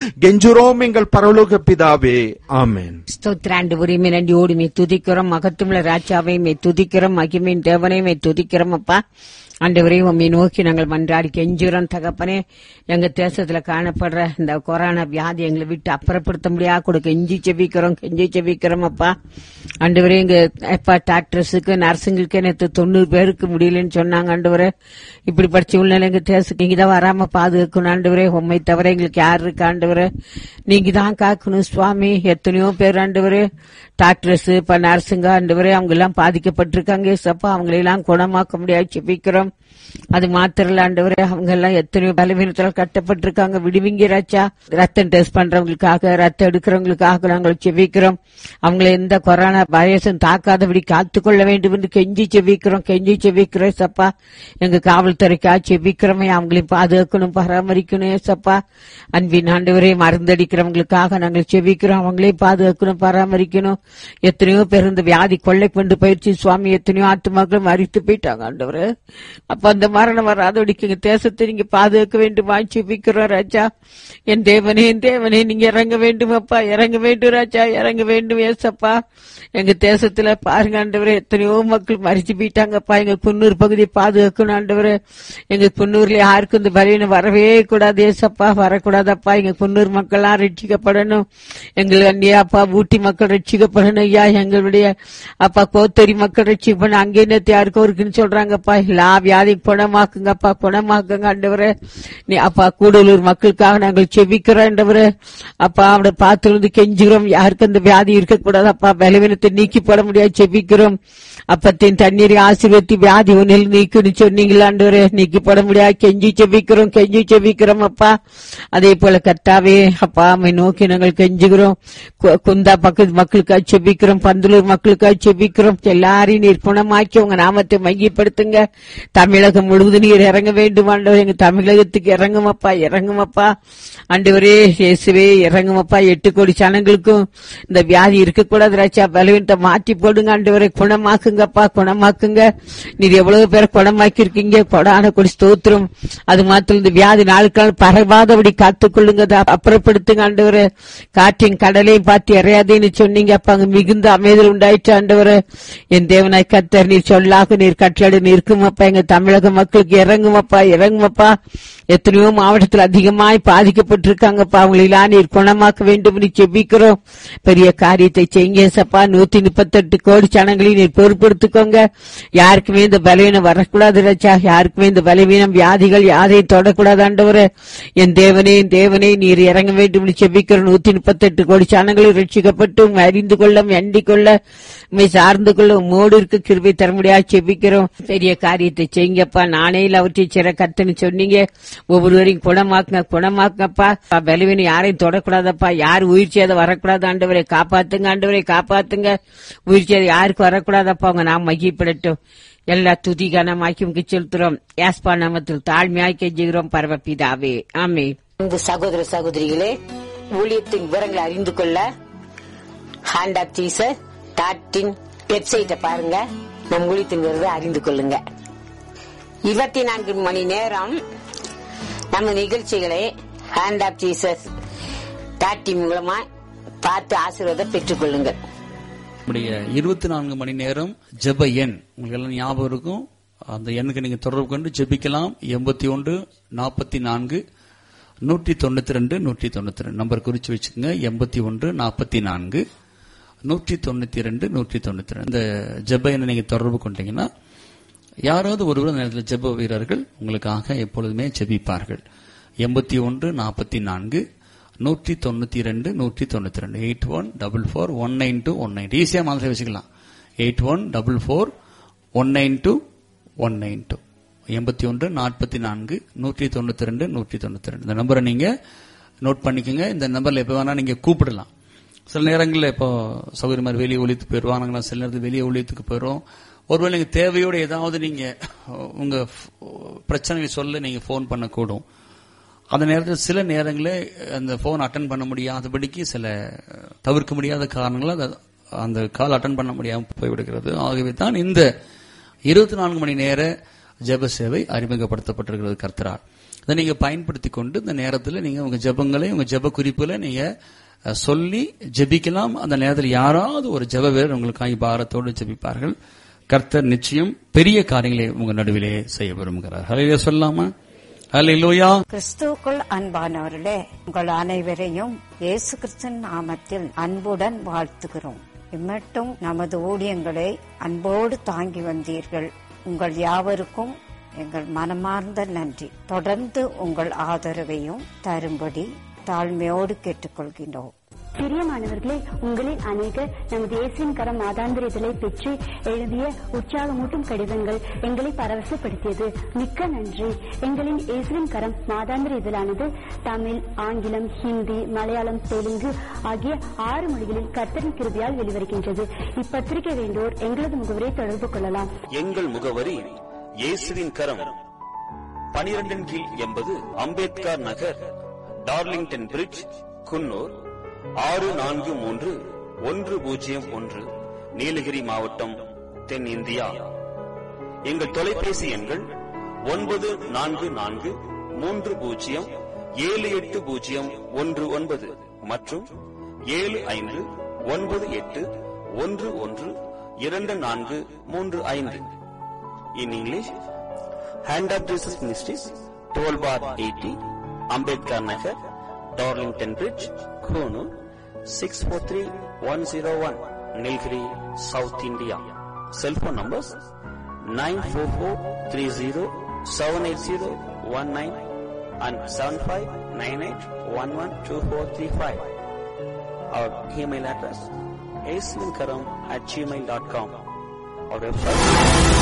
கெஞ்சுரோம் எங்கள் பரலோக பிதாவே ஆமென் ஸ்தோத்திராண்டு உரிமை நன்றியோடு மே துதிக்கிறோம் மகத்துவ ராஜாவை மே துதிக்கிறோம் மகிமையின் தேவனை மே துதிக்கிறோம் அப்பா ஆண்டவரே உம்மை நோக்கி நாங்கள் மன்றாடி கெஞ்சுறோம் தகப்பனே எங்க தேசத்துல காணப்படுற இந்த கொரோனா வியாதி எங்களை விட்டு அப்புறப்படுத்த முடியா கொடுக்க கெஞ்சி செபிக்கிறோம் கெஞ்சி செபிக்கிறோம் அப்பா ஆண்டவரே எங்க அப்பா டாக்டர்ஸுக்கு நர்ஸுங்களுக்கு நேற்று தொண்ணூறு பேருக்கு முடியலன்னு சொன்னாங்க ஆண்டவரே இப்படிப்பட்ட சூழ்நிலை எங்க தேசத்துக்கு நீங்க தான் வராம பாதுகாக்கணும் ஆண்டவரே உண்மை தவிர எங்களுக்கு யார் இருக்கு ஆண்டவரே நீங்க தான் காக்கணும் சுவாமி எத்தனையோ பேர் ஆண்டவரே டாக்டர்ஸ் இப்ப நர்ஸுங்க ஆண்டவரே அவங்க எல்லாம் பாதிக்கப்பட்டிருக்காங்க சப்பா அவங்களெல்லாம் குணமாக்க முடியாது செபிக்கிறோம் அது மாத்திரம் இல்ல ஆண்டவரே அவங்க எல்லாம் எத்தனையோ பலவீனத்தில் கட்டப்பட்டிருக்காங்க விடுவிங்க ராச்சா ரத்தம் டெஸ்ட் பண்றவங்களுக்காக ரத்தம் எடுக்கிறவங்களுக்காக நாங்கள் செவிக்கிறோம் அவங்களை எந்த கொரோனா வைரஸும் தாக்காதபடி காத்துக்கொள்ள வேண்டும் என்று கெஞ்சி செவிக்கிறோம் கெஞ்சி செவிக்கிறோம் சப்பா எங்க காவல்துறைக்கா செவிக்கிறோமே அவங்களையும் பாதுகாக்கணும் பராமரிக்கணும் சப்பா அன்பின் ஆண்டவரே மருந்தடிக்கிறவங்களுக்காக நாங்கள் செவிக்கிறோம் அவங்களையும் பாதுகாக்கணும் பராமரிக்கணும் எத்தனையோ பேர் இந்த வியாதி கொள்ளை கொண்டு பயிற்சி சுவாமி எத்தனையோ ஆத்துமாக்கள் மறித்து போயிட்டாங்க ஆண்டவரே அப்ப அந்த மரணம் வராதபடிக்கு எங்க தேசத்தை நீங்க பாதுகாக்க வேண்டுமா செபிக்கிறோம் ராஜா என் தேவனே என் தேவனே நீங்க இறங்க வேண்டும் அப்பா இறங்க வேண்டும் ராஜா இறங்க வேண்டும் ஏசப்பா எங்க தேசத்துல பாருங்க ஆண்டவரே எத்தனையோ மக்கள் மறிச்சு போயிட்டாங்கப்பா எங்க குன்னூர் பகுதியை பாதுகாக்கணும் ஆண்டவரே எங்க குன்னூர்ல யாருக்கும் இந்த பலவீனம் வரவே கூடாது ஏசப்பா வரக்கூடாதப்பா எங்க குன்னூர் மக்கள்லாம் ரட்சிக்கப்படணும் எங்கள் அந்நிய அப்பா ஊட்டி மக்கள் ரட்சிக்கப்படணும் ஐயா எங்களுடைய அப்பா கோத்தரி மக்கள் ரட்சிக்கப்படணும் அங்கே நேத்து யாருக்கும் இருக்குன்னு சொல்றாங்கப்பா எல்லா வியாதி குணமாக்குங்கப்பா குணமாக்குங்க ஆண்டவரே நீ அப்பா கூடலூர் மக்களுக்காக நாங்கள் செபிக்கிறோம் ஆண்டவரே அப்பா அவனை பார்த்து வந்து கெஞ்சுகிறோம் யாருக்கும் அந்த வியாதி இருக்கக்கூடாது அப்பா பலவீனத்தை நீக்கி போட முடியாது செபிக்கிறோம் அப்பத்தின் தண்ணீரை ஆசீர்வத்தி வியாதி ஒன்னில் நீக்குன்னு சொன்னீங்களா ஆண்டவரே நீக்கி போட முடியாது கெஞ்சி செபிக்கிறோம் கெஞ்சி செபிக்கிறோம் அப்பா அதே போல கர்த்தாவே அப்பா அம்மை நோக்கி நாங்கள் கெஞ்சுகிறோம் கு- குந்தா பக்கத்து மக்களுக்காக செபிக்கிறோம் பந்தலூர் மக்களுக்காக செபிக்கிறோம் எல்லாரையும் நீர் குணமாக்கி உங்க நாமத்தை மையப்படுத்துங்க தமிழகம் முழுவதும் நீர் இறங்க வேண்டும் ஆண்டவர் எங்க தமிழகத்துக்கு இறங்குமப்பா இறங்குமப்பா ஆண்டவரே இயேசுவே இறங்குமப்பா எட்டு கோடி ஜனங்களுக்கும் இந்த வியாதி இருக்கக்கூடாது ராச்சா பலவீனத்தை மாற்றி போடுங்க ஆண்டவரை குணமாக்குங்கப்பா குணமாக்குங்க நீர் எவ்வளவு பேரை குணமாக்கி இருக்கீங்க கொடான கொடி ஸ்தோத்திரம் அது மாத்திரம் இந்த வியாதி நாளுக்கு நாள் பரவாதபடி காத்துக்கொள்ளுங்க அதை அப்புறப்படுத்துங்க ஆண்டவரே காற்றின் கடலையும் பார்த்து இறையாதேன்னு சொன்னீங்க அப்ப அங்க மிகுந்த அமைதல் உண்டாயிற்று ஆண்டவரே என் தேவனாய் கத்தர் நீர் சொல்லாக நீர் கட்டளை நிற்குமப்பா எங்க தமிழக மக்களுக்கு இறங்குமப்பா இறங்குமப்பா எத்தனையோ மாவட்டத்தில் அதிகமாய் பாதிக்கப்பட்டிருக்காங்கப்பா அவங்களெல்லாம் நீர் குணமாக்க வேண்டும் என்று செபிக்கிறோம் பெரிய காரியத்தை செய்யுங்க சப்பா நூத்தி முப்பத்தெட்டு கோடி ஜனங்களையும் நீர் பொறுப்படுத்திக்கோங்க யாருக்குமே இந்த பலவீனம் வரக்கூடாது ரச்சா யாருக்குமே இந்த பலவீனம் வியாதிகள் யாரையும் தொடக்கூடாது ஆண்டவரே என் தேவனே என் தேவனே நீர் இறங்க வேண்டும் என்று செபிக்கிறோம் நூத்தி முப்பத்தெட்டு கோடி ஜனங்களும் ரட்சிக்கப்பட்டு உம்மை அறிந்து கொள்ள எண்டி கொள்ள உண்மை சார்ந்து கொள்ள உம்மோடு இருக்க கிருபை தர முடியாது செபிக்கிறோம் பெரிய காரியத்தை செய்யுங்கப்பா நானே அவற்றை சிற கத்துன்னு சொன்னீங்க ஒவ்வொருவரையும் குணமாக்குங்க குணமாக்குங்கப்பா பலவீனம் யாரையும் தொடக்கூடாதப்பா யார் உயிர் சேதம் வரக்கூடாது ஆண்டவரை காப்பாத்துங்க ஆண்டவரை காப்பாத்துங்க உயிர் சேதம் யாருக்கு வரக்கூடாதப்பா அவங்க நாம் மகிப்படட்டும் எல்லா துதி கனமாக்கி உங்களுக்கு செலுத்துறோம் யாஸ்பா நாமத்தில் தாழ்மையாய் கெஞ்சுகிறோம் பரவப்பிதாவே ஆமே இந்த சகோதர சகோதரிகளே ஊழியத்தின் விவரங்களை அறிந்து கொள்ள ஹேண்ட் ஆப் டீசர் டாட்டின் வெப்சைட்டை பாருங்க நம் ஊழியத்தின் விவரத்தை அறிந்து கொள்ளுங்க இருபத்தி நான்கு மணி நேரம் நம்ம நிகழ்ச்சிகளை ஹேண்ட் ஆப் ஜீசஸ் டாட்டி மூலமா பார்த்து ஆசீர்வாதம் பெற்றுக் கொள்ளுங்கள் நம்முடைய இருபத்தி நான்கு மணி நேரம் ஜெப எண் உங்களுக்கு எல்லாம் ஞாபகம் இருக்கும் அந்த எண்ணுக்கு நீங்க தொடர்பு கொண்டு ஜெபிக்கலாம் எண்பத்தி ஒன்று நாற்பத்தி நான்கு நூற்றி தொண்ணூத்தி ரெண்டு நூற்றி தொண்ணூத்தி ரெண்டு நம்பர் குறிச்சு வச்சுக்கோங்க எண்பத்தி ஒன்று நாற்பத்தி நான்கு நூற்றி தொண்ணூத்தி ரெண்டு நூற்றி தொண்ணூத்தி ரெண்டு இந்த ஜெப எண்ணை நீங்க தொடர்பு கொண்டீங்கன்னா யாராவது ஒருவர் அந்த நேரத்தில் ஜெப வீரர்கள் உங்களுக்காக எப்பொழுதுமே ஜெபிப்பார்கள் எண்பத்தி ஒன்று நாற்பத்தி நான்கு நூற்றி தொண்ணூத்தி ரெண்டு நூற்றி தொண்ணூத்தி ரெண்டு eight one double four one nine two one nine ஈஸியா மாதிரி வச்சுக்கலாம் eight one double four one nine two one nine two எண்பத்தி ஒன்று நாற்பத்தி நான்கு நூற்றி தொண்ணூத்தி ரெண்டு நூற்றி தொண்ணூத்தி ரெண்டு இந்த நம்பரை நீங்க நோட் பண்ணிக்கோங்க இந்த நம்பர்ல எப்ப வேணா நீங்க கூப்பிடலாம் சில நேரங்களில் இப்போ சௌகரிய மாதிரி வெளியே ஒழித்து போயிடுவாங்க நாங்களாம் சில நேரத்தில் வெளியே ஒழித்துக்கு போயிடும் ஒருவேளை நீங்க தேவையோட ஏதாவது நீங்க உங்க பிரச்சனையை சொல்ல நீங்க ஃபோன் பண்ணக்கூடும் அந்த நேரத்தில் சில நேரங்களில் அந்த ஃபோன் அட்டன் பண்ண முடியாதபடிக்கு சில தவிர்க்க முடியாத காரணங்களால் அது- அந்த கால் அட்டன் பண்ண முடியாமல் போய்விடுகிறது ஆகவே தான் இந்த இருபத்தி நான்கு மணி நேர ஜெப சேவை அறிமுகப்படுத்தப்பட்டிருக்கிறது கர்த்தரால் அதை நீங்க பயன்படுத்தி கொண்டு இந்த நேரத்தில் நீங்க உங்க ஜெபங்களை உங்க ஜெப குறிப்புகளை நீங்க அஹ், சொல்லி ஜெபிக்கலாம் அந்த நேரத்தில் யாராவது ஒரு ஜெப வீரர் உங்களுக்காக பாரத்தோடு ஜெபிப்பார்கள் கர்த்தர் நிச்சயம் பெரிய காரியங்களை உங்க நடுவிலே செய்ய விரும்புகிறார் ஹலையில சொல்லாமா ஹலையிலோயா கிறிஸ்துவுக்குள் அன்பானவர்களே உங்கள் அனைவரையும் இயேசு கிறிஸ்தன் நாமத்தில் அன்புடன் வாழ்த்துகிறோம் இம்மட்டும் நமது ஊழியங்களை அன்போடு தாங்கி வந்தீர்கள் உங்கள் யாவருக்கும் எங்கள் மனமார்ந்த நன்றி தொடர்ந்து உங்கள் ஆதரவையும் தரும்படி தாழ்மையோடு கேட்டுக்கொள்கின்றோம் பிரியமானவர்களே உங்களில் அநேகர் நமது இயேசுவின் கரம் மாதாந்திர இதழை பெற்று எழுதிய உற்சாகமூட்டும் கடிதங்கள் எங்களை பரவசப்படுத்தியது மிக்க நன்றி எங்களின் இயேசுவின் கரம் மாதாந்திர இதழானது தமிழ் ஆங்கிலம் ஹிந்தி மலையாளம் தெலுங்கு ஆகிய ஆறு மொழிகளில் கர்த்தரின் கிருபியால் வெளிவருகின்றது இப்பத்திரிகை வேண்டோர் எங்களது முகவரை தொடர்பு கொள்ளலாம் எங்கள் முகவரி இயேசுவின் கரம் பனிரெண்டின் கீழ் எண்பது அம்பேத்கர் நகர் டார்லிங்டன் பிரிட்ஜ் குன்னூர் ஆறு நான்கு மூன்று ஒன்று பூஜ்ஜியம் ஒன்று நீலகிரி மாவட்டம் தென்னிந்தியா எங்கள் தொலைபேசி எண்கள் ஒன்பது நான்கு நான்கு மூன்று பூஜ்ஜியம் ஏழு எட்டு பூஜ்ஜியம் ஒன்று ஒன்பது மற்றும் ஏழு ஐந்து ஒன்பது எட்டு ஒன்று ஒன்று இரண்டு நான்கு மூன்று ஐந்து in English hand of Jesus ministries twelve bar eighty Ambedkar Nagar Darlington Bridge Coonoor six four three one zero one Nilgiri South India cellphone numbers nine four four three zero seven eight zero one nine and seven five nine eight one one two four three five our email address ஏஸ்லின்கரம் at Gmail dot com our website